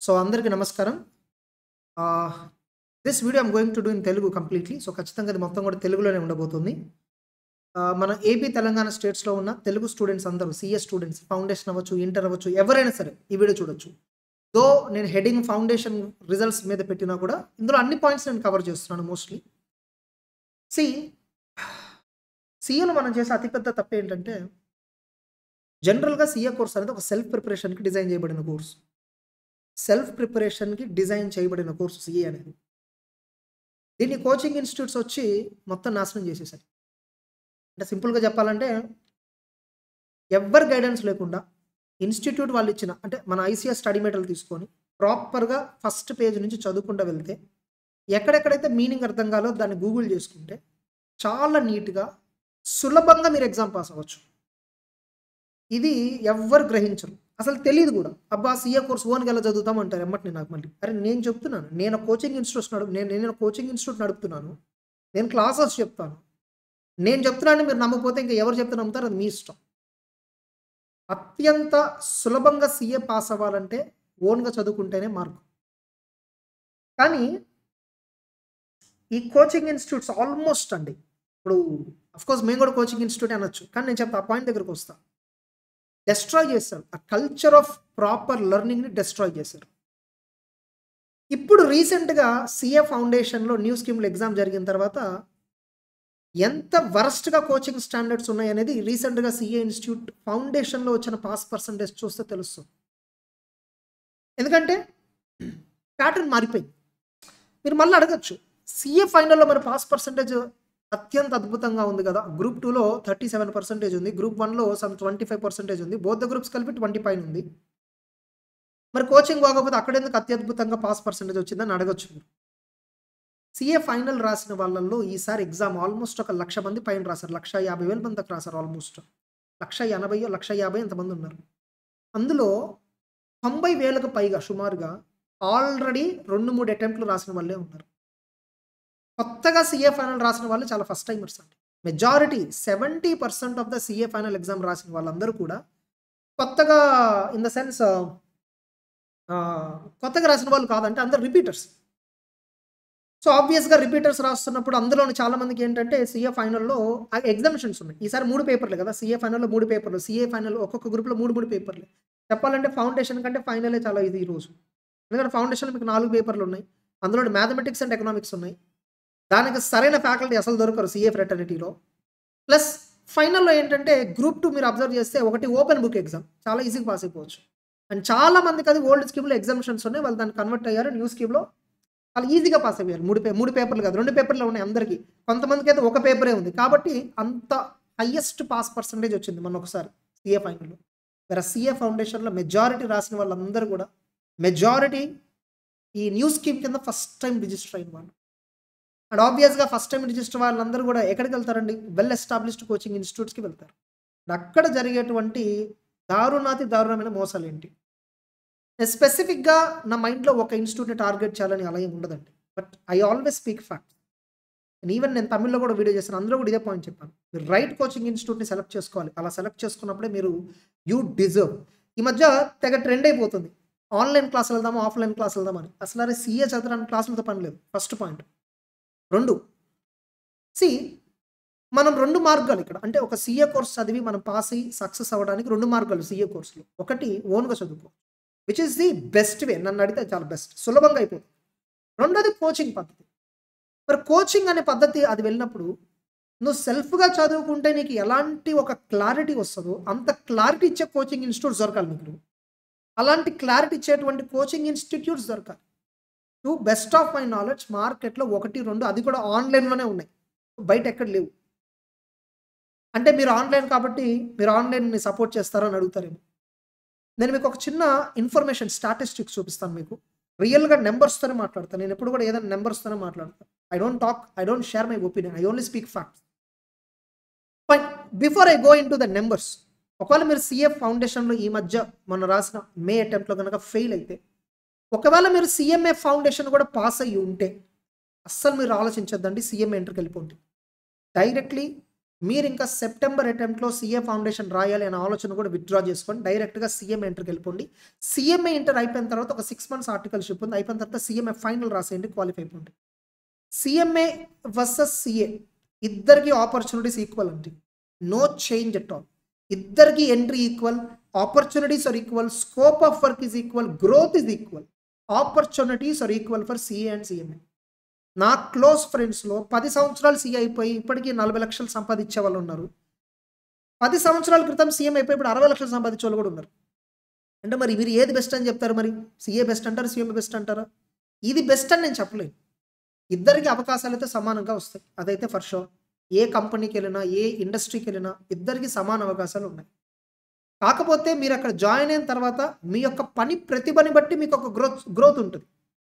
so అందరికీ నమస్కారం this video I'm going to do in Telugu completely so ఖచ్చితంగా ఇది మొత్తం కూడా తెలుగులోనే ఉండబోతుంది ఆ, మన ఏపీ తెలంగాణ స్టేట్స్లో ఉన్న తెలుగు స్టూడెంట్స్ అందరూ సిఎస్ స్టూడెంట్స్ ఫౌండేషన్ అవ్వచ్చు ఇంటర్ అవ్వచ్చు ఎవరైనా సరే ఈ వీడియో చూడొచ్చు దో నేను హెడింగ్ ఫౌండేషన్ రిజల్ట్స్ మీద పెట్టినా కూడా ఇందులో అన్ని పాయింట్స్ నేను కవర్ చేస్తున్నాను మోస్ట్లీ సి సీఏలో మనం చేసే అతిపెద్ద తప్పు ఏంటంటే జనరల్గా సీఏ కోర్స్ అనేది ఒక సెల్ఫ్ ప్రిపరేషన్కి డిజైన్ చేయబడిన కోర్స్ సెల్ఫ్ ప్రిపరేషన్కి డిజైన్ చేయబడిన కోర్సు సిఏ అనేది దీన్ని కోచింగ్ ఇన్స్టిట్యూట్స్ వచ్చి మొత్తం నాశనం చేసేసారు అంటే సింపుల్గా చెప్పాలంటే ఎవ్వరి గైడెన్స్ లేకుండా ఇన్స్టిట్యూట్ వాళ్ళు ఇచ్చిన అంటే మన ఐసీఎస్ స్టడీ మెటీరియల్ తీసుకొని ప్రాపర్గా ఫస్ట్ పేజ్ నుంచి చదువుకుంటూ వెళ్తే ఎక్కడెక్కడైతే మీనింగ్ అర్థం కాలో దాన్ని గూగుల్ చేసుకుంటే చాలా నీట్గా సులభంగా మీరు ఎగ్జామ్ పాస్ అవ్వచ్చు ఇది ఎవ్వరు గ్రహించరు అసలు తెలియదు కూడా అబ్బా సీఏ కోర్స్ ఓన్కి ఎలా చదువుతాం అంటారు ఎమ్మటిని నాకు మళ్ళీ అరే నేను చెప్తున్నాను నేను కోచింగ్ ఇన్స్టిట్యూట్స్ నడుపు నేను నేను కోచింగ్ ఇన్స్టిట్యూట్ నడుపుతున్నాను నేను క్లాసెస్ చెప్తాను నేను చెప్తున్నాను మీరు నమ్మకపోతే ఇంకా ఎవరు చెప్తే నమ్ముతారు అది మీ ఇష్టం అత్యంత సులభంగా సీఏ పాస్ అవ్వాలంటే ఓన్గా చదువుకుంటేనే మార్కు కానీ ఈ కోచింగ్ ఇన్స్టిట్యూట్స్ ఆల్మోస్ట్ అండి ఇప్పుడు కోర్స్ మేము కూడా కోచింగ్ ఇన్స్టిట్యూట్ అనొచ్చు కానీ నేను చెప్తా ఆ పాయింట్ దగ్గరకు వస్తా డెస్ట్రాయ్ చేశారు ఆ కల్చర్ ఆఫ్ ప్రాపర్ లెర్నింగ్ని డెస్ట్రాయ్ చేశారు ఇప్పుడు రీసెంట్గా సిఏ ఫౌండేషన్లో న్యూ స్కీమ్లో ఎగ్జామ్ జరిగిన తర్వాత ఎంత వరస్ట్గా కోచింగ్ స్టాండర్డ్స్ ఉన్నాయనేది రీసెంట్గా సిఏ ఇన్స్టిట్యూట్ ఫౌండేషన్లో వచ్చిన పాస్ పర్సంటేజ్ చూస్తే తెలుస్తుంది ఎందుకంటే ప్యాటర్న్ మారిపోయింది మీరు మళ్ళీ అడగచ్చు సిఏ ఫైనల్లో మరి పాస్ పర్సంటేజ్ అత్యంత అద్భుతంగా ఉంది కదా గ్రూప్ టూలో థర్టీ సెవెన్ పర్సెంటేజ్ ఉంది గ్రూప్ వన్లో సమ్ ట్వంటీ ఫైవ్ పర్సెంటేజ్ ఉంది బోత్ ద గ్రూప్స్ కలిపి ట్వంటీ పైన ఉంది మరి కోచింగ్ బాగోకపోతే అక్కడెందుకు అత్యద్భుతంగా పాస్ పర్సెంటేజ్ వచ్చిందని అడగచ్చు మీరు సిఏ ఫైనల్ రాసిన వాళ్ళల్లో ఈసారి ఎగ్జామ్ ఆల్మోస్ట్ ఒక లక్ష మంది పైన రాశారు లక్ష యాభై వేల మందికి రాశారు ఆల్మోస్ట్ లక్ష ఎనభై లక్ష యాభై ఎంతమంది ఉన్నారు అందులో తొంభై వేలకు పైగా సుమారుగా ఆల్రెడీ రెండు మూడు అటెంప్ట్లు రాసిన వాళ్ళే ఉన్నారు కొత్తగా సిఏ ఫైనల్ రాసిన వాళ్ళు చాలా ఫస్ట్ టైమర్స్ అండి majority seventy percent of the CA final exam రాసిన వాళ్ళందరూ కూడా కొత్తగా ఇన్ ద సెన్స్ కొత్తగా రాసిన వాళ్ళు కాదంటే అందరు రిపీటర్స్ సో ఆబ్వియస్గా రిపీటర్స్ రాస్తున్నప్పుడు అందులోని చాలా మందికి ఏంటంటే సీఏ ఫైనల్లో ఎగ్జామిషన్స్ ఉన్నాయి ఈసారి మూడు పేపర్లు కదా సీఏ ఫైనల్లో మూడు పేపర్లు సీఏ ఫైనల్ ఒక్కొక్క గ్రూప్లో మూడు మూడు పేపర్లు చెప్పాలంటే ఫౌండేషన్ కంటే ఫైనలే చాలా ఇది ఈరోజు ఎందుకంటే ఫౌండేషన్లో మీకు నాలుగు పేపర్లు ఉన్నాయి అందులో మ్యాథమెటిక్స్ అండ్ ఎకనామిక్స్ ఉన్నాయి దానికి సరైన ఫ్యాకల్టీ అసలు దొరకరు సిఏ ఫ్రెటర్నిటీలో ప్లస్ ఫైనల్లో ఏంటంటే గ్రూప్ టూ మీరు అబ్జర్వ్ చేస్తే ఒకటి ఓపెన్ బుక్ ఎగ్జామ్ చాలా ఈజీగా పాస్ అయిపోవచ్చు అండ్ చాలా మందికి అది ఓల్డ్ స్కీమ్లో ఎగ్జామిషన్స్ ఉన్నాయి వాళ్ళు దాన్ని కన్వర్ట్ అయ్యారు న్యూ స్కీమ్లో వాళ్ళు ఈజీగా పాస్ అయ్యారు మూడు పే మూడు పేపర్లు కాదు రెండు పేపర్లు ఉన్నాయి అందరికీ కొంతమందికి అయితే ఒక పేపరే ఉంది కాబట్టి అంత హయ్యెస్ట్ పాస్ పర్సంటేజ్ వచ్చింది మొన్న ఒకసారి సిఏ ఫైనల్లో వేరే సిఏ ఫౌండేషన్లో మెజారిటీ రాసిన వాళ్ళందరూ కూడా మెజారిటీ ఈ న్యూ స్కీమ్ కింద ఫస్ట్ టైం రిజిస్టర్ అయిన వాళ్ళు అండ్ ఆబ్వియస్గా ఫస్ట్ టైం రిజిస్టర్ వాళ్ళందరూ కూడా ఎక్కడికి వెళ్తారండి వెల్ ఎస్టాబ్లిష్డ్ కోచింగ్ ఇన్స్టిట్యూట్స్కి వెళ్తారు అండ్ అక్కడ జరిగేటువంటి దారుణాతి దారుణమైన మోసాలు ఏంటి నేను స్పెసిఫిక్గా నా మైండ్లో ఒక ఇన్స్టిట్యూట్ని టార్గెట్ చేయాలని అలా ఏం ఉండదండి but I always speak facts and even నేను తమిళ్లో కూడా వీడియో చేశాను అందులో కూడా ఇదే పాయింట్ చెప్పాను మీరు రైట్ కోచింగ్ ఇన్స్టిట్యూట్ని సెలెక్ట్ చేసుకోవాలి అలా సెలెక్ట్ చేసుకున్నప్పుడే మీరు యూ డిజర్వ్ ఈ మధ్య తెగ ట్రెండ్ అయిపోతుంది ఆన్లైన్ క్లాస్ వెళ్దామా ఆఫ్లైన్ క్లాస్ వెళ్దామని అసలు అరే సీఏ చదవడానికి క్లాసులతో పని లేదు ఫస్ట్ పాయింట్ రెండు సి మనం రెండు మార్గాలు ఇక్కడ అంటే ఒక సీఏ కోర్స్ చదివి మనం పాస్ అయ్యి సక్సెస్ అవ్వడానికి రెండు మార్గాలు సీఏ కోర్సులో ఒకటి ఓన్గా చదువుకో which is the best way నన్ను అడిగితే చాలా బెస్ట్ సులభంగా అయిపోతుంది రెండోది కోచింగ్ పద్ధతి మరి కోచింగ్ అనే పద్ధతి అది వెళ్ళినప్పుడు నువ్వు సెల్ఫ్గా చదువుకుంటే నీకు ఎలాంటి ఒక క్లారిటీ వస్తుందో అంత క్లారిటీ ఇచ్చే కోచింగ్ ఇన్స్టిట్యూట్స్ దొరకాలి నీకు అలాంటి క్లారిటీ ఇచ్చేటువంటి కోచింగ్ ఇన్స్టిట్యూట్స్ దొరకాలి to best of my knowledge మార్కెట్లో ఒకటి రెండు అది కూడా ఆన్లైన్లోనే ఉన్నాయి బయట ఎక్కడ లేవు అంటే మీరు ఆన్లైన్ కాబట్టి మీరు ఆన్లైన్ని సపోర్ట్ చేస్తారని అడుగుతారేమో నేను మీకు ఒక చిన్న ఇన్ఫర్మేషన్ స్టాటిస్టిక్స్ చూపిస్తాను మీకు రియల్గా నెంబర్స్తోనే మాట్లాడతాను నేను ఎప్పుడు కూడా ఏదైనా నెంబర్స్తోనే మాట్లాడతాను I don't talk I don't share my opinion I only speak facts fine before I go into the numbers ఒకవేళ మీరు సిఎఫ్ ఫౌండేషన్లో ఈ మధ్య మొన్న రాసిన మే అటెంప్ట్లో కనుక ఫెయిల్ అయితే ఒకవేళ మీరు సిఎంఏ ఫౌండేషన్ కూడా పాస్ అయ్యి ఉంటే అస్సలు మీరు ఆలోచించొద్దండి సిఎంఏ ఎంటర్కి వెళ్ళిపోండి డైరెక్ట్లీ మీరు ఇంకా సెప్టెంబర్ అటెంప్ట్లో సీఏ ఫౌండేషన్ రాయాలి అనే ఆలోచన కూడా విత్డ్రా చేసుకొని డైరెక్ట్గా సీఎంఏ ఇంటర్కి వెళ్ళిపోండి సీఎంఏ ఇంటర్ అయిపోయిన తర్వాత ఒక సిక్స్ మంత్స్ ఆర్టికల్షిప్ ఉంది అయిపోయిన తర్వాత సీఎంఏ ఫైనల్ రాసేయండి క్వాలిఫై అయిపోండి సిఎంఏ వర్సెస్ సిఏ ఇద్దరికి ఆపర్చునిటీస్ ఈక్వల్ అండి నో చేంజ్ అట్ ఆల్ ఇద్దరికి entry equal opportunities are equal scope of work is equal growth is equal opportunities are equal for CA and CMA నా close ఫ్రెండ్స్లో పది సంవత్సరాలు CA అయిపోయి ఇప్పటికీ నలభై లక్షలు సంపాదించే వాళ్ళు ఉన్నారు పది సంవత్సరాల క్రితం సీఎం అయిపోయి ఇప్పుడు అరవై లక్షలు సంపాదించే వాళ్ళు కూడా ఉన్నారు అంటే మరి మీరు ఏది బెస్ట్ అని చెప్తారు మరి సీఏ బెస్ట్ అంటారు సీఎం బెస్ట్ అంటారా ఇది బెస్ట్ అని నేను చెప్పలేను ఇద్దరికి అవకాశాలు అయితే సమానంగా వస్తాయి అదైతే ఫర్ షూర్ ఏ కంపెనీకి వెళ్ళినా ఏ ఇండస్ట్రీకి వెళ్ళినా ఇద్దరికి సమాన అవకాశాలు ఉన్నాయి కాకపోతే మీరు అక్కడ జాయిన్ అయిన తర్వాత మీ యొక్క పని ప్రతిభని బట్టి మీకు ఒక గ్రోత్ గ్రోత్ ఉంటుంది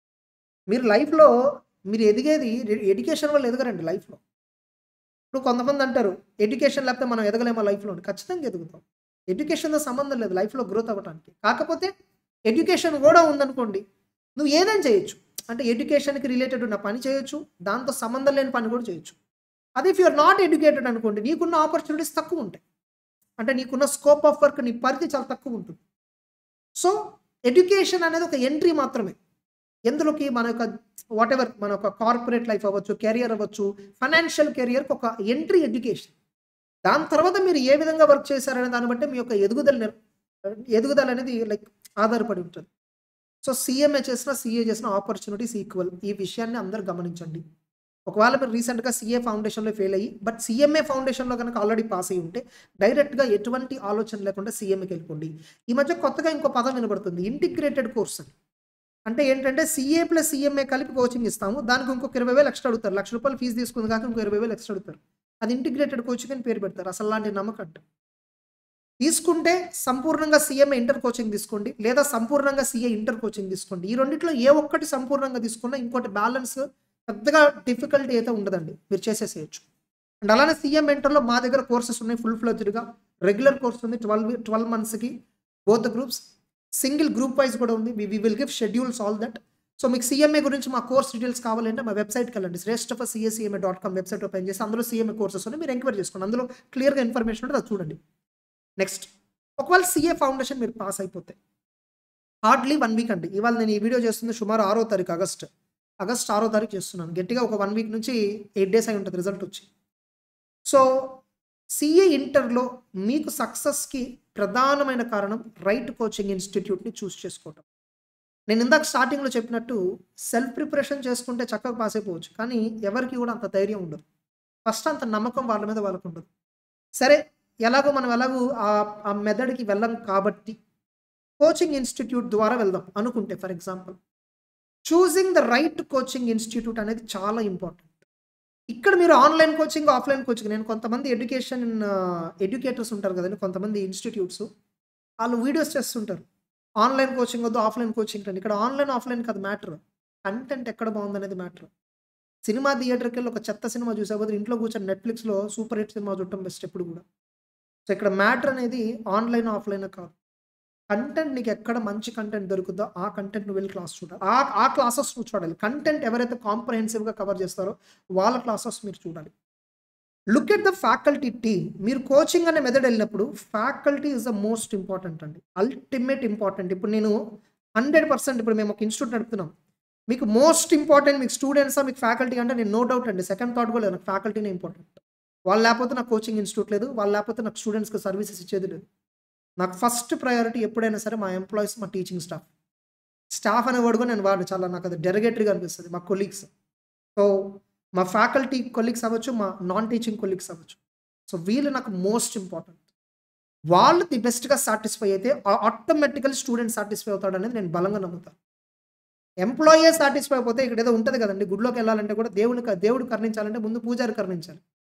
మీరు లైఫ్లో మీరు ఎదిగేది ఎడ్యుకేషన్ వల్ల ఎదగరండి లైఫ్లో ఇప్పుడు కొంతమంది అంటారు ఎడ్యుకేషన్ లేకపోతే మనం ఎదగలేమా లైఫ్లో ఖచ్చితంగా ఎదుగుతాం ఎడ్యుకేషన్తో సంబంధం లేదు లైఫ్లో గ్రోత్ అవ్వడానికి కాకపోతే ఎడ్యుకేషన్ కూడా ఉందనుకోండి నువ్వు ఏదైనా చేయొచ్చు అంటే ఎడ్యుకేషన్కి రిలేటెడ్ ఉన్న పని చేయొచ్చు దాంతో సంబంధం లేని పని కూడా చేయొచ్చు అదే ఇఫ్ యూఆర్ నాట్ ఎడ్యుకేటెడ్ అనుకోండి నీకున్న ఆపర్చునిటీస్ తక్కువ ఉంటాయి అంటే నీకున్న స్కోప్ ఆఫ్ వర్క్ నీ పరిధి చాలా తక్కువ ఉంటుంది సో ఎడ్యుకేషన్ అనేది ఒక ఎంట్రీ మాత్రమే ఎందులోకి మన యొక్క వాట్ ఎవర్ మన ఒక కార్పొరేట్ లైఫ్ అవ్వచ్చు కెరియర్ అవ్వచ్చు ఫైనాన్షియల్ కెరియర్కి ఒక ఎంట్రీ ఎడ్యుకేషన్ దాని తర్వాత మీరు ఏ విధంగా వర్క్ చేశారనే దాన్ని బట్టి మీ యొక్క ఎదుగుదల నిర్- ఎదుగుదల అనేది లైక్ ఆధారపడి ఉంటుంది సో సీఎంఏ చేసిన సీఏ చేసిన ఆపర్చునిటీస్ ఈక్వల్ ఈ విషయాన్ని అందరూ గమనించండి ఒకవేళ మీరు రీసెంట్గా సీఏ ఫౌండేషన్లో ఫెయిల్ అయ్యి బట్ సీఎంఏ ఫౌండేషన్లో కనుక ఆల్రెడీ పాస్ అయ్యి ఉంటే డైరెక్ట్గా ఎటువంటి ఆలోచన లేకుండా సీఎంఏకి వెళ్ళిపోండి ఈ మధ్య కొత్తగా ఇంకో పదం వినబడుతుంది ఇంటిగ్రేటెడ్ కోర్స్ అని అంటే ఏంటంటే సీఏ ప్లస్ సీఎంఏ కలిపి కోచింగ్ ఇస్తాము దానికి ఇంకొక ఇరవై వేలు ఎక్స్ట్రా అడుగుతారు లక్ష రూపాయలు ఫీజు తీసుకుంది కాక ఇంకో ఇరవై వేలు ఎక్స్ట్రా అడుగుతారు అది ఇంటిగ్రేటెడ్ కోచింగ్ అని పేరు పెడతారు అసలు లాంటి నమ్మకం అంటే తీసుకుంటే సంపూర్ణంగా సీఎంఏ ఇంటర్ కోచింగ్ తీసుకోండి లేదా సంపూర్ణంగా సీఏ ఇంటర్ కోచింగ్ తీసుకోండి ఈ రెండిట్లో ఏ ఒక్కటి సంపూర్ణంగా తీసుకున్నా ఇంకోటి బ్యాలెన్స్ పెద్దగా డిఫికల్టీ అయితే ఉండదండి మీరు చేసేసేయచ్చు అండ్ అలానే సీఎం ఇంటర్లో మా దగ్గర కోర్సెస్ ఉన్నాయి ఫుల్ ఫ్లెజ్డ్గా రెగ్యులర్ కోర్స్ ఉంది ట్వెల్వ్ ట్వెల్వ్ మంత్స్కి both groups single group wise కూడా ఉంది we will give schedules all that so మీకు సీఎంఏ గురించి మా కోర్స్ డీటెయిల్స్ కావాలంటే మా వెబ్సైట్కి వెళ్ళండి Shreshta for CSEMA dot com website open చేసి అందులో సీఎంఏ కోర్సెస్ ఉన్నాయి మీరు ఎంక్వైరీ చేసుకోండి అందులో క్లియర్గా ఇన్ఫర్మేషన్ ఉంటుంది అది చూడండి నెక్స్ట్ ఒకవేళ సీఏ ఫౌండేషన్ మీరు పాస్ అయిపోతే హార్డ్లీ వన్ వీక్ అండి ఇవాళ నేను ఈ వీడియో చేస్తుంది సుమారు ఆరో తారీఖు ఆగస్ట్ ఆగస్ట్ ఆరో తారీఖు చేస్తున్నాను గట్టిగా ఒక వన్ వీక్ నుంచి ఎయిట్ డేస్ అయి ఉంటుంది రిజల్ట్ వచ్చి సో సిఏ ఇంటర్లో మీకు సక్సెస్కి ప్రధానమైన కారణం రైట్ కోచింగ్ ఇన్స్టిట్యూట్ని చూస్ చేసుకోవటం నేను ఇందాక స్టార్టింగ్లో చెప్పినట్టు సెల్ఫ్ ప్రిపరేషన్ చేసుకుంటే చక్కగా పాస్ అయిపోవచ్చు కానీ ఎవరికి కూడా అంత ధైర్యం ఉండదు ఫస్ట్ అంత నమ్మకం వాళ్ళ మీద వాళ్ళకు ఉండదు సరే ఎలాగో మనం ఎలాగో ఆ ఆ మెథడ్కి వెళ్ళం కాబట్టి కోచింగ్ ఇన్స్టిట్యూట్ ద్వారా వెళ్దాం అనుకుంటే for example choosing the right coaching institute అనేది చాలా ఇంపార్టెంట్ ఇక్కడ మీరు ఆన్లైన్ కోచింగ్ ఆఫ్లైన్ కోచింగ్ నేను కొంతమంది ఎడ్యుకేషన్ ఎడ్యుకేటర్స్ ఉంటారు కదండి కొంతమంది ఇన్స్టిట్యూట్స్ వాళ్ళు వీడియోస్ చేస్తుంటారు ఆన్లైన్ కోచింగ్ వద్దు ఆఫ్లైన్ కోచింగ్ రండి ఇక్కడ ఆన్లైన్ ఆఫ్లైన్ కాదు మ్యాటర్ కంటెంట్ ఎక్కడ బాగుందనేది మ్యాటర్ సినిమా థియేటర్కి వెళ్ళి ఒక చెత్త సినిమా చూసే బదులు ఇంట్లో కూర్చొని నెట్ఫ్లిక్స్లో సూపర్ హిట్ సినిమా చూడటం బెస్ట్ ఎప్పుడు కూడా సో ఇక్కడ మ్యాటర్ అనేది ఆన్లైన్ ఆఫ్లైన్ కాదు కంటెంట్ నీకు ఎక్కడ మంచి కంటెంట్ దొరుకుతుందో ఆ కంటెంట్ నువ్వు వెళ్ళి క్లాస్ చూడాలి ఆ ఆ క్లాసెస్ నువ్వు చూడాలి కంటెంట్ ఎవరైతే కాంప్రహెన్సివ్గా కవర్ చేస్తారో వాళ్ళ క్లాసెస్ మీరు చూడాలి look at the faculty team మీరు కోచింగ్ అనే మెథడ్ వెళ్ళినప్పుడు faculty is the most important అండి అల్టిమేట్ ఇంపార్టెంట్ ఇప్పుడు నేను హండ్రెడ్ పర్సెంట్ ఇప్పుడు మేము ఒక ఇన్స్టిట్యూట్ నడుపుతున్నాం మీకు మోస్ట్ ఇంపార్టెంట్ మీకు స్టూడెంట్సా మీకు ఫ్యాకల్టీ అంటే నేను నో డౌట్ అండి సెకండ్ థాట్ కూడా లేదు నాకు ఫ్యాకల్టీనే ఇంపార్టెంట్ వాళ్ళు లేకపోతే నాకు కోచింగ్ ఇన్స్టిట్యూట్ లేదు వాళ్ళు లేకపోతే నాకు స్టూడెంట్స్కి సర్వీసెస్ ఇచ్చేది లేదు నాకు ఫస్ట్ ప్రయారిటీ ఎప్పుడైనా సరే మా ఎంప్లాయీస్ మా టీచింగ్ స్టాఫ్ స్టాఫ్ అనే వర్డ్ కూడా నేను వాడు చాలా నాకు అది డెరగేటరీగా అనిపిస్తుంది మా కొలీగ్స్ సో మా ఫ్యాకల్టీ కొలీగ్స్ అవ్వచ్చు మా నాన్ టీచింగ్ కొలీగ్స్ అవ్వచ్చు సో వీళ్ళు నాకు మోస్ట్ ఇంపార్టెంట్ వాళ్ళు ది బెస్ట్గా సాటిస్ఫై అయితే ఆటోమేటికల్ స్టూడెంట్ సాటిస్ఫై అవుతాడు అనేది నేను బలంగా నమ్ముతాను ఎంప్లాయీ సాటిస్ఫై అయిపోతే ఇక్కడ ఏదో ఉంటుంది కదండి గుడిలోకి వెళ్ళాలంటే కూడా దేవుని దేవుడు కరుణించాలంటే ముందు పూజారి కరుణించాలి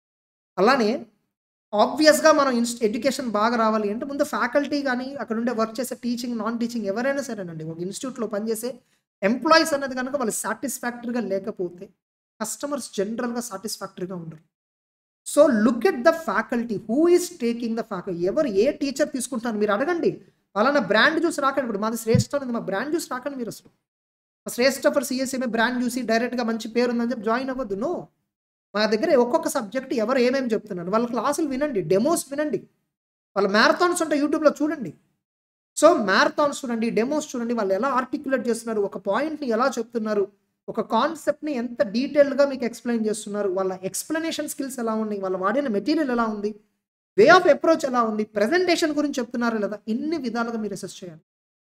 అలానే ఆబ్వియస్గా మనం ఇన్స్ట్ ఎడ్యుకేషన్ బాగా రావాలి అంటే ముందు ఫ్యాకల్టీ కానీ అక్కడ ఉండే వర్క్ చేసే టీచింగ్ నాన్ టీచింగ్ ఎవరైనా సరేనండి ఒక ఇన్స్టిట్యూట్లో పనిచేసే ఎంప్లాయీస్ అనేది కనుక వాళ్ళు సాటిస్ఫాక్టరీగా లేకపోతే కస్టమర్స్ జనరల్గా సాటిస్ఫాక్టరీగా ఉండరు so look at the faculty who is taking the faculty ఎవరు ఏ టీచర్ తీసుకుంటారు మీరు అడగండి అలానే బ్రాండ్ చూసి రాకండి ఇప్పుడు మాది శ్రేష్ఠ అనేది మా బ్రాండ్ చూసి రాకండి మీరు అసలు శ్రేష్ఠ ఫర్ సిఎస్ఏమే బ్రాండ్ చూసి డైరెక్ట్గా మంచి పేరు ఉందని చెప్పి జాయిన్ అవ్వద్దు నో మా దగ్గర ఒక్కొక్క సబ్జెక్ట్ ఎవరు ఏమేమి చెప్తున్నారు వాళ్ళ క్లాసులు వినండి డెమోస్ వినండి వాళ్ళ మ్యారథాన్స్ ఉంటాయి యూట్యూబ్లో చూడండి సో మ్యారథాన్స్ చూడండి డెమోస్ చూడండి వాళ్ళు ఎలా ఆర్టికులేట్ చేస్తున్నారు ఒక పాయింట్ని ఎలా చెప్తున్నారు ఒక కాన్సెప్ట్ని ఎంత డీటెయిల్డ్గా మీకు ఎక్స్ప్లెయిన్ చేస్తున్నారు వాళ్ళ ఎక్స్ప్లెనేషన్ స్కిల్స్ ఎలా ఉన్నాయి వాళ్ళ వాడిన మెటీరియల్ ఎలా ఉంది వే ఆఫ్ అప్రోచ్ ఎలా ఉంది ప్రజెంటేషన్ గురించి చెప్తున్నారు లేదా ఇన్ని విధాలుగా మీరు అసెస్ చేయాలి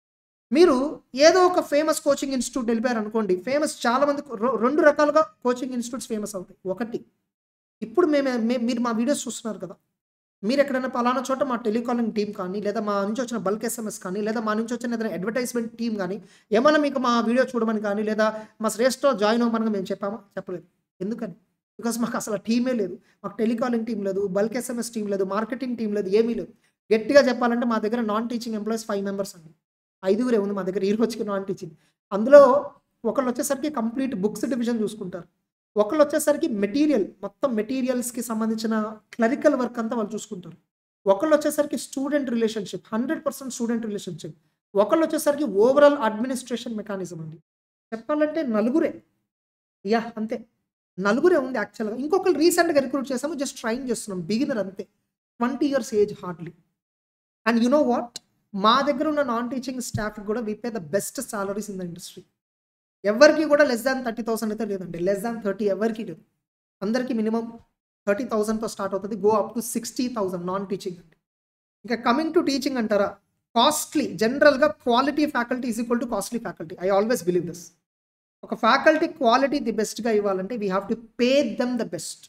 మీరు ఏదో ఒక ఫేమస్ కోచింగ్ ఇన్స్టిట్యూట్ వెళ్ళిపోయారు అనుకోండి ఫేమస్ చాలా మంది రొ- రెండు రకాలుగా కోచింగ్ ఇన్స్టిట్యూట్స్ ఫేమస్ అవుతాయి ఒకటి ఇప్పుడు మేము మే- మీరు మా వీడియోస్ చూస్తున్నారు కదా మీరు ఎక్కడైనా పలానా చోట మా టెలికాలింగ్ టీం కానీ లేదా మా నుంచి వచ్చిన బల్క్ ఎస్ఎంఎస్ కానీ లేదా మా నుంచి వచ్చిన ఏదైనా అడ్వర్టైజ్మెంట్ టీం కానీ ఏమైనా మీకు మా వీడియో చూడమని కానీ లేదా మా శ్రేష్ఠ జాయిన్ అవ్వమని మేము చెప్పామా చెప్పలేదు ఎందుకని బికాస్ మాకు అసలు టీమే లేదు మాకు టెలికాలింగ్ టీం లేదు బల్క్ ఎస్ఎంఎస్ టీం లేదు మార్కెటింగ్ టీం లేదు ఏమీ లేదు గట్టిగా చెప్పాలంటే మా దగ్గర non teaching employees five members అండి ఐదుగురే ఉంది మా దగ్గర ఈ రోజుకి నాన్ టీచింగ్ అందులో ఒకళ్ళు వచ్చేసరికి కంప్లీట్ బుక్స్ డివిజన్ చూసుకుంటారు ఒకళ్ళు వచ్చేసరికి మెటీరియల్ మొత్తం మెటీరియల్స్కి సంబంధించిన క్లరికల్ వర్క్ అంతా వాళ్ళు చూసుకుంటారు ఒకళ్ళు వచ్చేసరికి student relationship hundred percent student relationship ఒకళ్ళు వచ్చేసరికి ఓవరాల్ అడ్మినిస్ట్రేషన్ మెకానిజం అండి చెప్పాలంటే నలుగురే యా అంతే నలుగురే ఉంది యాక్చువల్గా ఇంకొకరు రీసెంట్గా రిక్రూట్ చేసాము జస్ట్ ట్రైన్ చేస్తున్నాం బిగినర్ అంతే twenty years age hardly and you know what మా దగ్గర ఉన్న నాన్ టీచింగ్ స్టాఫ్ కూడా we pay the best salaries in the industry ఎవరికి కూడా లెస్ దాన్ థర్టీ థౌసండ్ అయితే లేదండి లెస్ దాన్ థర్టీ ఎవరికి లేదు అందరికీ మినిమం థర్టీ థౌసండ్తో స్టార్ట్ అవుతుంది go up to sixty thousand non teaching అండి ఇంకా కమింగ్ టు టీచింగ్ అంటారా కాస్ట్లీ జనరల్గా quality faculty is equal to costly faculty I always believe this ఒక ఫ్యాకల్టీ క్వాలిటీ ది బెస్ట్గా ఇవ్వాలంటే we have to pay them the best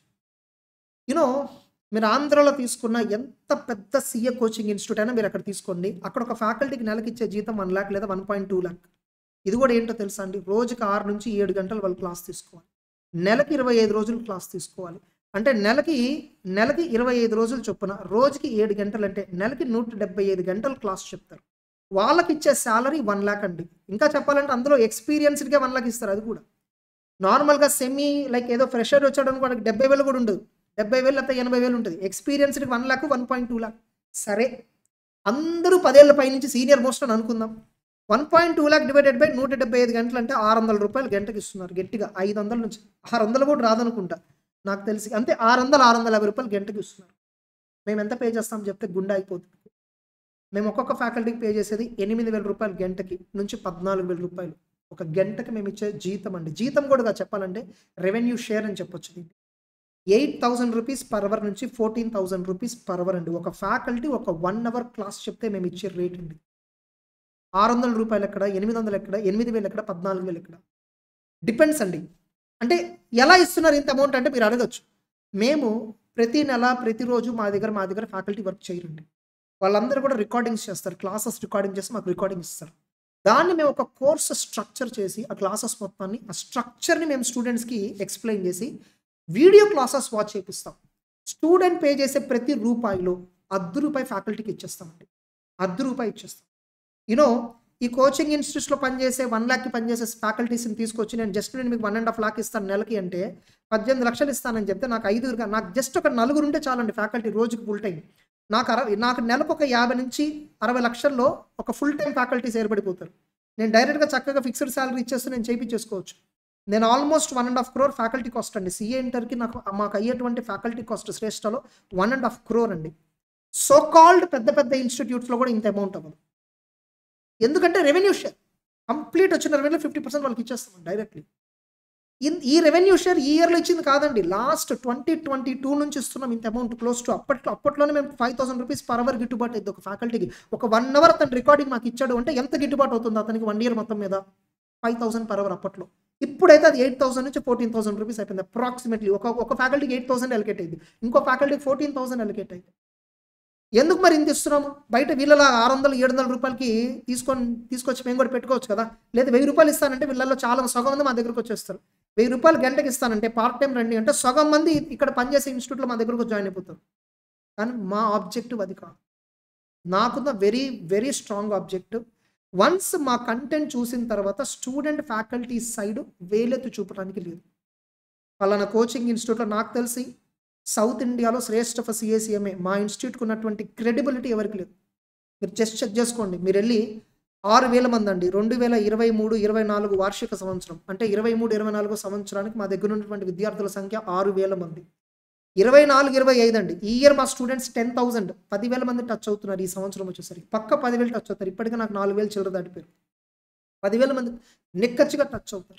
you know మీరు ఆంధ్రాలో తీసుకున్న ఎంత పెద్ద సీఏ కోచింగ్ ఇన్స్టిట్యూట్ అయినా మీరు అక్కడ తీసుకోండి అక్కడ ఒక ఫ్యాకల్టీకి నెలకి ఇచ్చే జీతం వన్ ల్యాక్ లేదా వన్ పాయింట్ టూ ల్యాక్ ఇది కూడా ఏంటో తెలుసా అండి రోజుకి ఆరు నుంచి ఏడు గంటలు వాళ్ళు క్లాస్ తీసుకోవాలి నెలకి ఇరవై ఐదు రోజులు క్లాస్ తీసుకోవాలి అంటే నెలకి నెలకి ఇరవై ఐదు రోజులు చొప్పున రోజుకి ఏడు గంటలు అంటే నెలకి నూట డెబ్బై ఐదు గంటలు క్లాస్ చెప్తారు వాళ్ళకి ఇచ్చే శాలరీ వన్ ల్యాక్ అండి ఇంకా చెప్పాలంటే అందులో ఎక్స్పీరియన్స్డ్గా వన్ ల్యాక్ ఇస్తారు అది కూడా నార్మల్గా సెమీ లైక్ ఏదో ఫ్రెషర్ వచ్చాడు అనుకో వాడికి డెబ్బై వేలు కూడా ఉండదు డెబ్బై వేలు లేకపోతే ఎనభై వేలు ఉంటుంది ఎక్స్పీరియన్స్డ్కి one lakh one point two lakh సరే అందరూ పదేళ్ల పై నుంచి సీనియర్ మోస్ట్ అని అనుకుందాం one point two lakh divided by నూట డెబ్బై ఐదు గంటలు అంటే ఆరు వందల రూపాయలు గంటకి ఇస్తున్నారు గట్టిగా ఐదు వందల నుంచి ఆరు వందలు కూడా రాదనుకుంటా నాకు తెలిసి అంతే ఆరు వందలు ఆరు వందల యాభై రూపాయలు గంటకి ఇస్తున్నారు మేము ఎంత పే చేస్తాం చెప్తే గుండె అయిపోతుంది మేము ఒక్కొక్క ఫ్యాకల్టీకి పే చేసేది ఎనిమిది వేల రూపాయలు గంటకి నుంచి పద్నాలుగు వేల రూపాయలు ఒక గంటకి మేము ఇచ్చే జీతం అండి జీతం కూడా చెప్పాలంటే రెవెన్యూ షేర్ అని చెప్పొచ్చు దీన్ని eight thousand rupees per hour నుంచి fourteen thousand rupees per hour అండి ఒక ఫ్యాకల్టీ ఒక వన్ అవర్ క్లాస్ చెప్తే మేము ఇచ్చే రేట్ అండి ఆరు వందల రూపాయలు ఎక్కడ ఎనిమిది వందలు ఎక్కడ ఎనిమిది వేలు ఎక్కడ పద్నాలుగు వేలు ఎక్కడ డిపెండ్స్ అండి అంటే ఎలా ఇస్తున్నారు ఇంత అమౌంట్ అంటే మీరు అడగచ్చు మేము ప్రతి నెల ప్రతిరోజు మా దగ్గర మా దగ్గర ఫ్యాకల్టీ వర్క్ చేయరండి వాళ్ళందరూ కూడా రికార్డింగ్స్ చేస్తారు క్లాసెస్ రికార్డింగ్ చేసి మాకు రికార్డింగ్ ఇస్తారు దాన్ని మేము ఒక కోర్స్ స్ట్రక్చర్ చేసి ఆ క్లాసెస్ మొత్తాన్ని ఆ స్ట్రక్చర్ని మేము స్టూడెంట్స్కి ఎక్స్ప్లెయిన్ చేసి వీడియో క్లాసెస్ వాచ్ చేపిస్తాం స్టూడెంట్ పే చేసే ప్రతి రూపాయిలో అర్ధ రూపాయి ఫ్యాకల్టీకి ఇచ్చేస్తామండి అర్ధ రూపాయి ఇచ్చేస్తాం యూనో ఈ కోచింగ్ ఇన్స్టిట్యూట్స్లో పనిచేసే వన్ ల్యాక్కి పనిచేసే ఫ్యాకల్టీస్ని తీసుకొచ్చి నేను జస్ట్ నేను మీకు వన్ అండ్ హాఫ్ లాక్ ఇస్తాను నెలకి అంటే పద్దెనిమిది లక్షలు ఇస్తానని చెప్తే నాకు ఐదుగురు నాకు జస్ట్ ఒక నలుగురు ఉంటే చాలండి ఫ్యాకల్టీ రోజుకి ఫుల్ టైం నాకు అరవై నాకు నెలకు ఒక యాభై నుంచి అరవై లక్షల్లో ఒక ఫుల్ టైం ఫ్యాకల్టీస్ ఏర్పడిపోతారు నేను డైరెక్ట్గా చక్కగా ఫిక్స్డ్ శాలరీ ఇచ్చేస్తే నేను చేయించేసుకోవచ్చు నేను almost one and half crore faculty cost అండి సిఏ ఇంటర్కి నాకు మాకు అయ్యేటువంటి ఫ్యాకల్టీ కాస్ట్ శ్రేష్టలో వన్ అండ్ హాఫ్ క్రోర్ అండి సో కాల్డ్ పెద్ద పెద్ద ఇన్స్టిట్యూట్స్లో కూడా ఇంత అమౌంట్ అవ్వదు ఎందుకంటే రెవెన్యూ షేర్ కంప్లీట్ వచ్చిన రెవెన్యూ ఫిఫ్టీ పర్సెంట్ వాళ్ళకి ఇచ్చేస్తాం డైరెక్ట్లీ ఈ రెవెన్యూ షేర్ ఈ ఇయర్లో ఇచ్చింది కాదండి లాస్ట్ ట్వంటీ ట్వంటీ టూ నుంచి ఇస్తున్నాం ఇంత అమౌంట్ క్లోజ్ టు అప్పట్లో అప్పట్లోనే మేము five thousand rupees per hour గిట్టుబాటు అయింది ఒక ఫ్యాకల్టీకి ఒక వన్ అవర్ అతను రికార్డింగ్ మాకు ఇచ్చాడు అంటే ఎంత గిట్టుబాటు అవుతుంది అతనికి వన్ ఇయర్ మొత్తం మీద ఫైవ్ థౌసండ్ పర్ అవర్ అప్పట్లో ఇప్పుడైతే అది ఎయిట్ థౌసండ్ నుంచి ఫోర్టీన్ థౌసండ్ రూపీస్ అయిపోయింది అప్రాక్సిమేట్లీ ఒక ఒక ఫ్యాకల్టీకి ఎయిట్ థౌసండ్ అలికేట్ అయింది ఇంకో ఫ్యాకల్టీకి ఫోర్టీన్ థౌసండ్ అలికేట్ అయింది ఎందుకు మరి ఇంత ఇస్తున్నాము బయట వీళ్ళలా ఆరు వందలు ఏడు వందల రూపాయలకి తీసుకొని తీసుకొచ్చి మేము కూడా పెట్టుకోవచ్చు కదా లేదా వెయ్యి రూపాయలు ఇస్తానంటే వీళ్ళల్లో చాలా సగం మంది మా దగ్గరకు వచ్చేస్తారు వెయ్యి రూపాయలు గంటకి ఇస్తానంటే పార్ట్ టైం రండి అంటే సగం మంది ఇక్కడ పనిచేసే ఇన్స్టిట్యూట్లో మా దగ్గరకు జాయిన్ అయిపోతారు కానీ మా ఆబ్జెక్టివ్ అది కాదు నాకున్న very very strong objective once మా కంటెంట్ చూసిన తర్వాత స్టూడెంట్ ఫ్యాకల్టీ సైడ్ వేలెత్తు చూపడానికి లేదు పలానా కోచింగ్ ఇన్స్టిట్యూట్లో నాకు తెలిసి సౌత్ ఇండియాలో శ్రేష్ఠ ఫర్ సిఏసిఎంఏ మా ఇన్స్టిట్యూట్కి ఉన్నటువంటి క్రెడిబిలిటీ ఎవరికి లేదు మీరు జస్ట్ చెక్ చేసుకోండి మీరు వెళ్ళి ఆరు వేల మంది అండి రెండు వేల ఇరవై మూడు ఇరవై నాలుగు వార్షిక సంవత్సరం అంటే ఇరవై మూడు ఇరవై నాలుగు సంవత్సరానికి మా దగ్గర ఉన్నటువంటి విద్యార్థుల సంఖ్య ఆరు వేల మంది ఇరవై నాలుగు ఇరవై ఐదు అండి ఈ ఇయర్ మా స్టూడెంట్స్ టెన్ థౌసండ్ పదివేల మంది టచ్ అవుతున్నారు ఈ సంవత్సరం వచ్చేసరికి పక్క పదివేలు టచ్ అవుతారు ఇప్పటికీ నాకు నాలుగు వేలు చిల్లర దాటిపోయారు పదివేల మంది నిక్కచ్చిగా టచ్ అవుతారు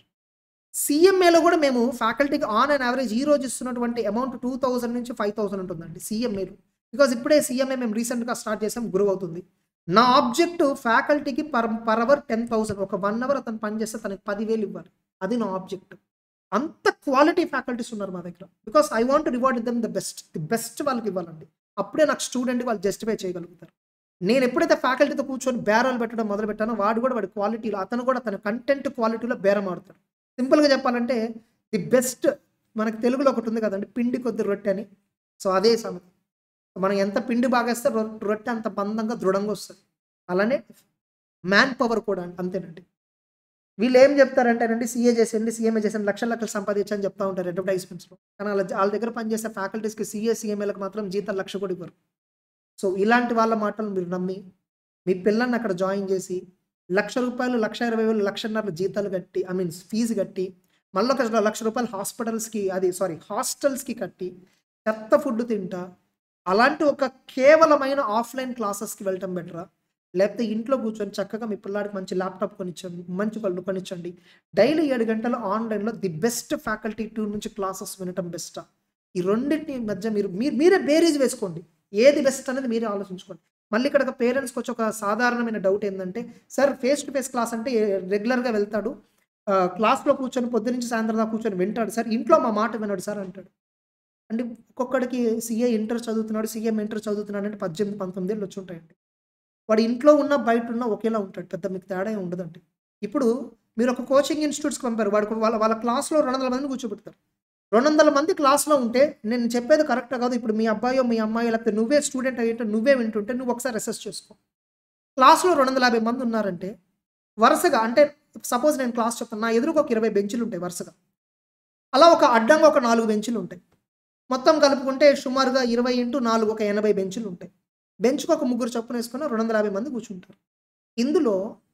సిఎంఏలో కూడా మేము ఫ్యాకల్టీకి ఆన్ అండ్ యావరేజ్ ఈ రోజు ఇస్తున్నటువంటి అమౌంట్ టూ థౌసండ్ నుంచి ఫైవ్ థౌసండ్ ఉంటుందండి సిఎంఏలో బికాజ్ ఇప్పుడే సిఎంఏ మేము రీసెంట్గా స్టార్ట్ చేసాం గ్రో అవుతుంది నా ఆబ్జెక్టివ్ ఫ్యాకల్టీకి per per hour ten thousand ఒక వన్ అవర్ అతను పని చేస్తే తనకి పదివేలు ఇవ్వాలి అది నా ఆబ్జెక్టివ్ అంత క్వాలిటీ ఫ్యాకల్టీస్ ఉన్నారు మా దగ్గర because I want reward them the best the best వాళ్ళకి ఇవ్వాలండి అప్పుడే నాకు స్టూడెంట్ వాళ్ళు జస్టిఫై చేయగలుగుతారు నేను ఎప్పుడైతే ఫ్యాకల్టీతో కూర్చొని బేరాలు పెట్టడం మొదలు పెట్టానో వాడు కూడా వాడి క్వాలిటీలో అతను కూడా తన కంటెంట్ క్వాలిటీలో బేరం ఆడతాడు సింపుల్గా చెప్పాలంటే ది బెస్ట్ మనకి తెలుగులో ఒకటి ఉంది కదండి పిండి కొద్ది రొట్టె అని సో అదే సమయం మనం ఎంత పిండి బాగేస్తే రొ- రొట్టె అంత బంధంగా దృఢంగా వస్తుంది అలానే మ్యాన్ పవర్ కూడా అంతేనండి వీళ్ళు ఏం చెప్తారంటేనండి సీఏ చేసేయండి సీఎంఏ చేసేయండి లక్షల లక్షలు సంపాదించని చెప్తా ఉంటారు అడ్వర్టైజ్మెంట్స్లో కానీ వాళ్ళ వాళ్ళ దగ్గర పనిచేసే ఫ్యాకల్టీస్కి సీఏ సీఎంఏలకు మాత్రం జీతాలు లక్ష కూడా ఇవ్వరు సో ఇలాంటి వాళ్ళ మాటలు మీరు నమ్మి మీ పిల్లల్ని అక్కడ జాయిన్ చేసి లక్ష రూపాయలు లక్ష ఇరవై వేలు లక్షన్నర జీతాలు కట్టి ఐ మీన్ ఫీజు కట్టి మళ్ళీ ఒక లక్ష రూపాయలు హాస్పిటల్స్కి అది సారీ హాస్టల్స్కి కట్టి చెత్త ఫుడ్ తింటా అలాంటి ఒక కేవలమైన ఆఫ్లైన్ క్లాసెస్కి వెళ్ళటం బెటరా లేకపోతే ఇంట్లో కూర్చొని చక్కగా మీ పిల్లాడికి మంచి ల్యాప్టాప్ కొనిచ్చండి మంచి కళ్ళు కొనిచ్చండి డైలీ ఏడు గంటలు ఆన్లైన్లో ది బెస్ట్ ఫ్యాకల్టీ టూర్ నుంచి క్లాసెస్ వినటం బెస్టా ఈ రెండింటి మధ్య మీరు మీరు మీరే బేరీజ్ వేసుకోండి ఏది బెస్ట్ అనేది మీరే ఆలోచించుకోండి మళ్ళీ ఇక్కడ పేరెంట్స్కి వచ్చి ఒక సాధారణమైన డౌట్ ఏంటంటే sir face to face class అంటే రెగ్యులర్గా వెళ్తాడు ఆ, క్లాస్లో కూర్చొని పొద్దు నుంచి సాయంత్రం దాకా కూర్చొని వింటాడు సార్ ఇంట్లో మా మాట వినడు సార్ అంటాడు అంటే ఒక్కొక్కడికి సీఏ ఇంటర్ చదువుతున్నాడు సీఎం ఇంటర్ చదువుతున్నాడు అంటే పద్దెనిమిది పంతొమ్మిది ఏళ్ళు వచ్చి ఉంటాయండి వాడు ఇంట్లో ఉన్న బయట ఉన్న ఒకేలా ఉంటాడు పెద్ద మీకు తేడా ఏం ఉండదండి ఇప్పుడు మీరు ఒక కోచింగ్ ఇన్స్టిట్యూట్స్కి పంపారు వాడికి వాళ్ళ వాళ్ళ క్లాస్లో రెండు వందల మందిని కూర్చోబెడతారు రెండు వందల మంది క్లాస్లో ఉంటే నేను చెప్పేది కరెక్ట్ కాదు ఇప్పుడు మీ అబ్బాయో మీ అమ్మాయి లేకపోతే నువ్వే స్టూడెంట్ అయ్యేట నువ్వే వింటుంటే నువ్వు ఒకసారి అసెస్ చేసుకో క్లాస్లో రెండు వందల యాభై మంది ఉన్నారంటే వరుసగా అంటే సపోజ్ నేను క్లాస్ చెప్తాను నా ఎదురుగా ఒక ఇరవై బెంచులు ఉంటాయి వరుసగా అలా ఒక అడ్డంగా ఒక నాలుగు బెంచులు ఉంటాయి మొత్తం కలుపుకుంటే సుమారుగా ఇరవై ఇంటూ నాలుగు ఒక ఎనభై బెంచులు ఉంటాయి బెంచ్కి ఒక ముగ్గురు చొప్పున వేసుకుని రెండు వందల యాభై మంది కూర్చుంటారు ఇందులో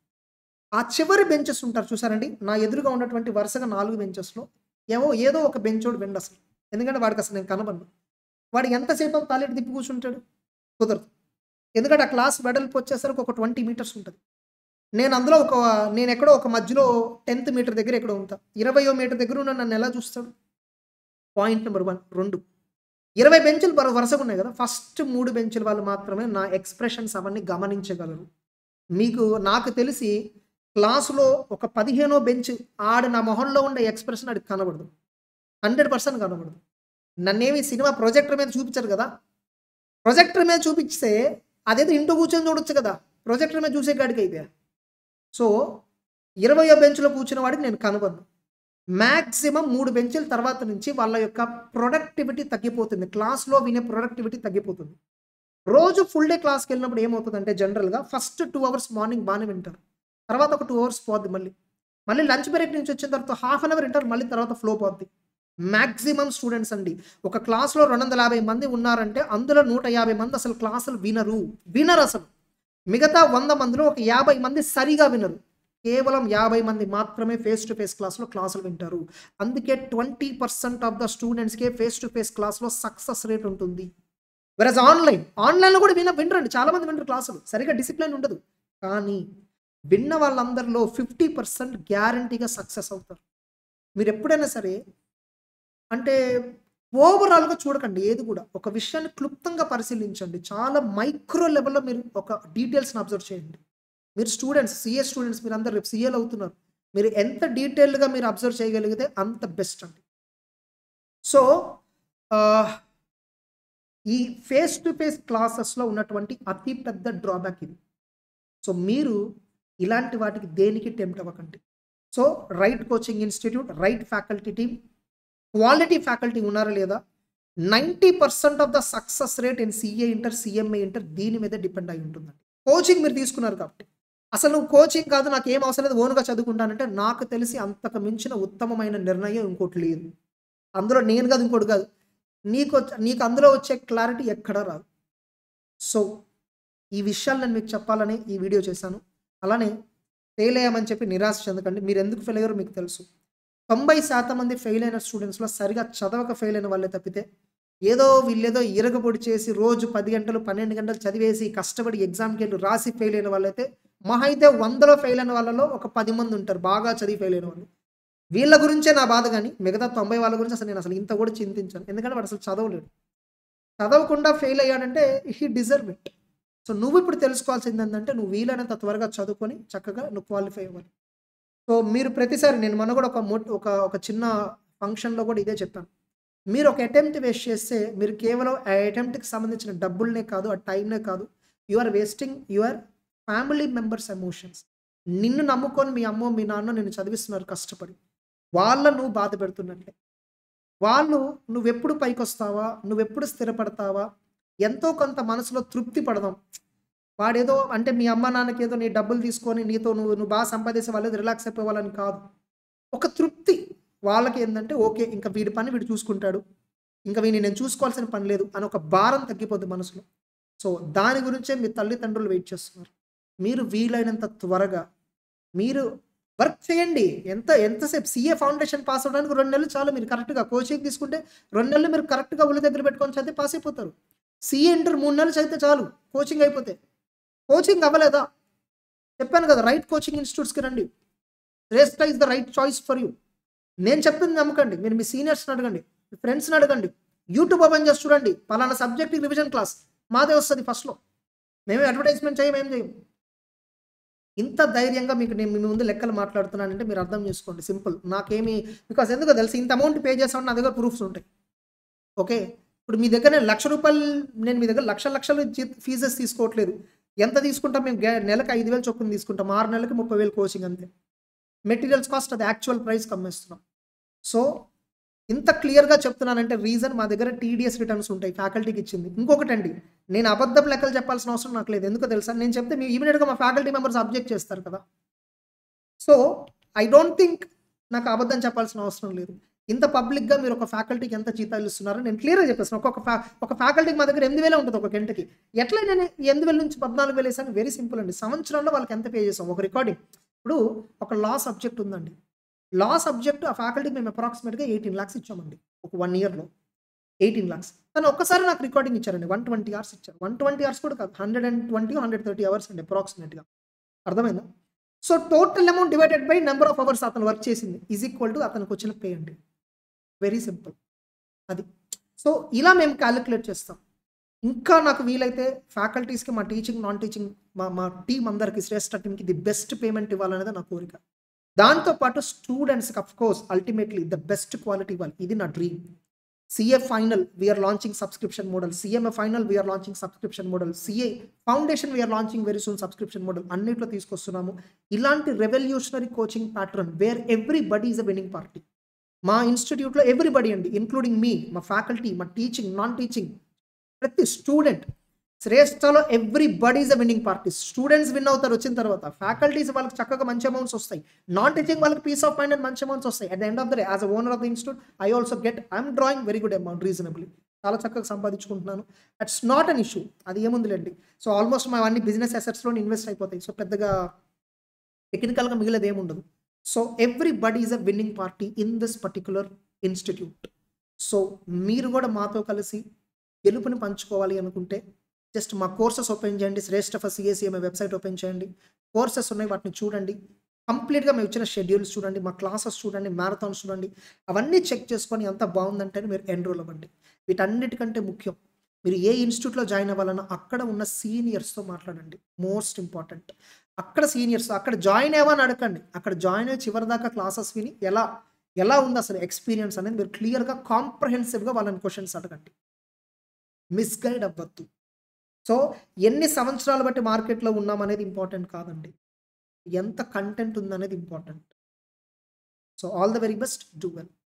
ఆ చివరి బెంచెస్ ఉంటారు చూసారండి నా ఎదురుగా ఉన్నటువంటి వరుసగా నాలుగు బెంచెస్లో ఏవో ఏదో ఒక బెంచోడు బెండ్ అసలు ఎందుకంటే వాడికి అసలు నేను కనబడను వాడు ఎంతసేపు తాలెట్ తిప్పి కూర్చుంటాడు కుదరదు ఎందుకంటే ఆ క్లాస్ వెడల్పు వచ్చేసరికి ఒక ట్వంటీ మీటర్స్ ఉంటుంది నేను అందులో ఒక నేను ఎక్కడో ఒక మధ్యలో టెన్త్ మీటర్ దగ్గర ఎక్కడో ఉంటా ఇరవయో మీటర్ దగ్గర ఉన్న నన్ను ఎలా చూస్తాడు పాయింట్ నెంబర్ వన్ రెండు ఇరవై బెంచులు వర- వరుసగా ఉన్నాయి కదా ఫస్ట్ మూడు బెంచుల వాళ్ళు మాత్రమే నా ఎక్స్ప్రెషన్స్ అవన్నీ గమనించగలరు మీకు నాకు తెలిసి క్లాసులో ఒక పదిహేనో బెంచ్ ఆడ నా మొహంలో ఉండే ఎక్స్ప్రెషన్ ఆడికి కనబడదు హండ్రెడ్ పర్సెంట్ కనబడదు నన్నేమి సినిమా ప్రొజెక్టర్ మీద చూపించారు కదా ప్రొజెక్టర్ మీద చూపిస్తే అదేదో ఇంట్లో కూర్చొని చూడొచ్చు కదా ప్రొజెక్టర్ మీద చూసే కాడికి అయిపోయా సో ఇరవయో బెంచ్లో కూర్చున్న వాడికి నేను కనబడను మ్యాక్సిమం మూడు బెంచుల తర్వాత నుంచి వాళ్ళ యొక్క ప్రొడక్టివిటీ తగ్గిపోతుంది క్లాస్లో వినే ప్రొడక్టివిటీ తగ్గిపోతుంది రోజు ఫుల్ డే క్లాస్కి వెళ్ళినప్పుడు ఏమవుతుందంటే జనరల్గా ఫస్ట్ టూ అవర్స్ మార్నింగ్ బాగానే వింటారు తర్వాత ఒక టూ అవర్స్ పోద్ది మళ్ళీ మళ్ళీ లంచ్ బ్రేక్ నుంచి వచ్చిన తర్వాత హాఫ్ అన్ అవర్ వింటారు మళ్ళీ తర్వాత ఫ్లో పోద్ది మ్యాక్సిమం స్టూడెంట్స్ అండి ఒక క్లాస్లో రెండు వందల యాభై మంది ఉన్నారంటే అందులో నూట యాభై మంది అసలు క్లాసులు వినరు వినరు అసలు మిగతా వంద మందిలో ఒక యాభై మంది సరిగా వినరు కేవలం యాభై మంది మాత్రమే ఫేస్ టు ఫేస్ క్లాస్లో క్లాసులు వింటారు అందుకే ట్వంటీ పర్సెంట్ ఆఫ్ ద స్టూడెంట్స్కే ఫేస్ టు ఫేస్ క్లాస్లో సక్సెస్ రేట్ ఉంటుంది వెరస్ ఆన్లైన్ ఆన్లైన్లో కూడా విన వినరండి చాలా మంది వింటారు క్లాసులు సరిగా డిసిప్లిన్ ఉండదు కానీ విన్న వాళ్ళందరిలో ఫిఫ్టీ పర్సెంట్ గ్యారంటీగా సక్సెస్ అవుతారు మీరు ఎప్పుడైనా సరే అంటే ఓవరాల్గా చూడకండి ఏది కూడా ఒక విషయాన్ని క్లుప్తంగా పరిశీలించండి చాలా మైక్రో లెవెల్లో మీరు ఒక డీటెయిల్స్ని అబ్జర్వ్ చేయండి మీరు స్టూడెంట్స్ సిఏ స్టూడెంట్స్ మీరు అందరు రేపు సిఏలు అవుతున్నారు మీరు ఎంత డీటెయిల్గా మీరు అబ్జర్వ్ చేయగలిగితే అంత బెస్ట్ అండి సో ఆ, ఈ ఫేస్ టు ఫేస్ క్లాసెస్లో ఉన్నటువంటి అతి పెద్ద డ్రాబ్యాక్ ఇది సో మీరు ఇలాంటి వాటికి దేనికి టెంప్ట్ అవ్వకండి so right coaching institute right faculty team quality faculty ఉన్నారా లేదా ninety percent of the success rate in CA inter CMA inter దీని మీద డిపెండ్ అయి ఉంటుందండి కోచింగ్ మీరు తీసుకున్నారు కాబట్టి అసలు నువ్వు కోచింగ్ కాదు నాకు ఏం అవసరం లేదు ఓన్గా చదువుకుంటానంటే నాకు తెలిసి అంతకు మించిన ఉత్తమమైన నిర్ణయం ఇంకోటి లేదు అందులో నేను కాదు ఇంకోటి కాదు నీకు వచ్చ- నీకు అందులో వచ్చే క్లారిటీ ఎక్కడా రాదు సో ఈ విషయాలు నేను మీకు చెప్పాలని ఈ వీడియో చేశాను అలానే ఫెయిల్ అయ్యామని చెప్పి నిరాశ చెందకండి మీరు ఎందుకు ఫెయిల్ అయ్యారో మీకు తెలుసు తొంభై శాతం మంది ఫెయిల్ అయిన స్టూడెంట్స్లో సరిగా చదవక ఫెయిల్ అయిన వాళ్ళే తప్పితే ఏదో వీళ్ళేదో ఇరగబొడి చేసి రోజు పది గంటలు పన్నెండు గంటలు చదివేసి కష్టపడి ఎగ్జామ్కి వెళ్ళి రాసి ఫెయిల్ అయిన వాళ్ళైతే మహా అయితే వందలో ఫెయిల్ అయిన వాళ్ళలో ఒక పది మంది ఉంటారు బాగా చదివి ఫెయిల్ అయిన వాళ్ళు వీళ్ళ గురించే నా బాధ కానీ మిగతా తొంభై వాళ్ళ గురించి అసలు నేను అసలు ఇంత కూడా చింతించాను ఎందుకంటే వాడు అసలు చదవలేడు చదవకుండా ఫెయిల్ అయ్యాడంటే హీ డిజర్వ్ ఇట్ సో నువ్వు ఇప్పుడు తెలుసుకోవాల్సింది ఏంటంటే నువ్వు వీలైనంత త్వరగా చదువుకొని చక్కగా నువ్వు క్వాలిఫై అవ్వాలి సో మీరు ప్రతిసారి నేను మొన్న కూడా ఒక మోట్ ఒక ఒక చిన్న ఫంక్షన్లో కూడా ఇదే చెప్పాను మీరు ఒక అటెంప్ట్ వేస్ట్ చేస్తే మీరు కేవలం ఆ అటెంప్ట్కి సంబంధించిన డబ్బులనే కాదు ఆ టైంనే కాదు you are wasting your family members emotions నిన్ను నమ్ముకొని మీ అమ్మో మీ నాన్న నిన్ను చదివిస్తున్నారు కష్టపడి వాళ్ళ నువ్వు బాధ పెడుతున్నట్లే వాళ్ళు నువ్వెప్పుడు పైకి వస్తావా నువ్వెప్పుడు స్థిరపడతావా ఎంతో కొంత మనసులో తృప్తి పడదాం వాడేదో అంటే మీ అమ్మ నాన్నకి ఏదో నీ డబ్బులు తీసుకొని నీతో నువ్వు నువ్వు బాగా సంపాదించే వాళ్ళు రిలాక్స్ అయిపోవాలని కాదు ఒక తృప్తి వాళ్ళకి ఏంటంటే ఓకే ఇంకా వీడి పని వీడు చూసుకుంటాడు ఇంకా వీడిని నేను చూసుకోవాల్సిన పని లేదు అని ఒక భారం తగ్గిపోద్ది మనసులో సో దాని గురించే మీ తల్లిదండ్రులు వెయిట్ చేస్తున్నారు మీరు వీలైనంత త్వరగా మీరు వర్క్ చేయండి ఎంత ఎంతసేపు సీఏ ఫౌండేషన్ పాస్ అవడానికి రెండు నెలలు చాలు మీరు కరెక్ట్గా కోచింగ్ తీసుకుంటే రెండు నెలలు మీరు కరెక్ట్గా ఒళ్ళు దగ్గర పెట్టుకొని చదివి పాస్ అయిపోతారు సీఏ ఇంటర్ మూడు నెలలు చదివితే చాలు కోచింగ్ అయిపోతే కోచింగ్ అవ్వలేదా చెప్పాను కదా రైట్ కోచింగ్ ఇన్స్టిట్యూట్స్కి రండి రేస్టా is the right choice for you నేను చెప్పింది నమ్మకండి మీరు మీ సీనియర్స్ని అడగండి మీ ఫ్రెండ్స్ని అడగండి యూట్యూబ్ ఓపెన్ చేసి చూడండి పలానా సబ్జెక్ట్ రివిజన్ క్లాస్ మాదే వస్తుంది ఫస్ట్లో మేమే అడ్వర్టైజ్మెంట్ చేయం ఏం చేయం ఇంత ధైర్యంగా మీకు నేను మీ ముందు లెక్కలు మాట్లాడుతున్నానంటే మీరు అర్థం చేసుకోండి సింపుల్ నాకేమి బికాస్ ఎందుకో తెలుసు ఇంత అమౌంట్ పే చేసామని నా దగ్గర ప్రూఫ్స్ ఉంటాయి ఓకే ఇప్పుడు మీ దగ్గర నేను లక్ష రూపాయలు నేను మీ దగ్గర లక్ష లక్షలు ఫీజెస్ తీసుకోవట్లేదు ఎంత తీసుకుంటాం మేము గే- నెలకు ఐదు వేలు చొప్పున తీసుకుంటాం ఆరు నెలలకి ముప్పై వేలు కోచింగ్ అంతే మెటీరియల్స్ కాస్ట్ అది యాక్చువల్ ప్రైస్ కమ్మేస్తున్నాం సో ఇంత క్లియర్గా చెప్తున్నానంటే రీజన్ మా దగ్గర టీడీఎస్ రిటర్న్స్ ఉంటాయి ఫ్యాకల్టీకి ఇచ్చింది ఇంకొకటి అండి నేను అబద్ధం లెక్కలు చెప్పాల్సిన అవసరం నాకు లేదు ఎందుకో తెలుసా నేను చెప్తే మీ ఇమీడియట్గా మా ఫ్యాకల్టీ మెంబర్స్ అబ్జెక్ట్ చేస్తారు కదా సో ఐ డోంట్ థింక్ నాకు అబద్ధం చెప్పాల్సిన అవసరం లేదు ఇంత పబ్లిక్గా మీరు ఒక ఫ్యాకల్టీకి ఎంత జీతాలు ఇస్తున్నారో నేను క్లియర్గా చెప్పేస్తాను ఒక్కొక్క ఫ్యా ఒక ఫ్యాకల్టీకి మా దగ్గర ఎనిమిది వేలే ఉంటుంది ఒక గంటకి ఎట్లా నేను ఈ ఎనిమిది వేల నుంచి పద్నాలుగు వేలు వేసాను వెరీ సింపుల్ అండి సంవత్సరంలో వాళ్ళకి ఎంత పే చేసాం ఒక రికార్డింగ్ ఇప్పుడు ఒక లా సబ్జెక్ట్ ఉందండి లా సబ్జెక్ట్ ఆ ఫ్యాకల్టీకి మేము అప్రాక్సిమేట్గా ఎయిటీన్ ల్యాక్స్ ఇచ్చామండి ఒక వన్ ఇయర్లో ఎయిటీన్ ల్యాక్స్ కానీ ఒక్కసారి నాకు రికార్డింగ్ ఇచ్చారండి వన్ ట్వంటీ అవర్స్ ఇచ్చారు వన్ ట్వంటీ అవర్స్ కూడా కాదు hundred and twenty hundred thirty hours అండి అప్రాక్సిమేట్గా అర్థమైందా so total amount divided by number of hours అతను వర్క్ చేసింది ఈజ్ ఈక్వల్ టు అతనికి వచ్చిన పే అండి వెరీ సింపుల్ అది సో ఇలా మేము క్యాలిక్యులేట్ చేస్తాం ఇంకా నాకు వీలైతే ఫ్యాకల్టీస్కి మా టీచింగ్ నాన్ టీచింగ్ మా మా టీం అందరికి శ్రేష్ఠ టీంకి ది బెస్ట్ పేమెంట్ ఇవ్వాలనేది నా కోరిక దాంతోపాటు స్టూడెంట్స్కి of course ultimately the best quality ఇవ్వాలి ఇది నా dream CA final we're launching subscription model CMA final we're launching subscription model CA foundation we're launching very soon subscription model అన్నిట్లో తీసుకొస్తున్నాము ఇలాంటి revolutionary coaching pattern where everybody is a winning party మా ఇన్స్టిట్యూట్లో everybody అండి including మీ మా faculty మా teaching non teaching ప్రతి స్టూడెంట్ శ్రేష్టలో everybody is a winning party students win అవుతారు వచ్చిన తర్వాత ఫ్యాకల్టీస్ వాళ్ళకి చక్కగా మంచి అమౌంట్స్ వస్తాయి నాన్ టీచింగ్ వాళ్ళకి పీస్ ఆఫ్ మైండ్ అండ్ మంచి అమౌంట్స్ వస్తాయి at the end of the day as a owner of the institute I also get I'm drawing very good amount reasonably చాలా చక్కగా సంపాదించుకుంటున్నాను అట్స్ నాట్ అన్ ఇష్యూ అది ఏముందిలేండి so almost మా అన్ని business అసెట్స్లో invest అయిపోతాయి so పెద్దగా టెక్నికల్గా మిగిలేదు ఏముండదు so everybody is a winning party in this particular institute so మీరు కూడా మాతో కలిసి గెలుపుని పంచుకోవాలి అనుకుంటే జస్ట్ మా కోర్సెస్ ఓపెన్ చేయండి శ్రేష్ఠ ఫర్ సిఎస్ఈఎంఏ వెబ్సైట్ ఓపెన్ చేయండి కోర్సెస్ ఉన్నాయి వాటిని చూడండి కంప్లీట్గా మేము ఇచ్చిన షెడ్యూల్స్ చూడండి మా క్లాసెస్ చూడండి మ్యారథాన్స్ చూడండి అవన్నీ చెక్ చేసుకొని ఎంత బాగుందంటే మీరు ఎన్రోల్ అవ్వండి వీటన్నిటికంటే ముఖ్యం మీరు ఏ ఇన్స్టిట్యూట్లో జాయిన్ అవ్వాలన్నా అక్కడ ఉన్న సీనియర్స్తో మాట్లాడండి మోస్ట్ ఇంపార్టెంట్ అక్కడ సీనియర్స్ అక్కడ జాయిన్ అవ్వని అడగండి అక్కడ జాయిన్ అయ్యి చివరిదాకా క్లాసెస్ విని ఎలా ఎలా ఉంది అసలు ఎక్స్పీరియన్స్ అనేది మీరు క్లియర్గా కాంప్రహెన్సివ్గా వాళ్ళని క్వశ్చన్స్ అడగండి మిస్గైడ్ అవ్వద్దు సో ఎన్ని సంవత్సరాలు బట్టి మార్కెట్లో ఉన్నామనేది ఇంపార్టెంట్ కాదండి ఎంత కంటెంట్ ఉందనేది important so all the very best do well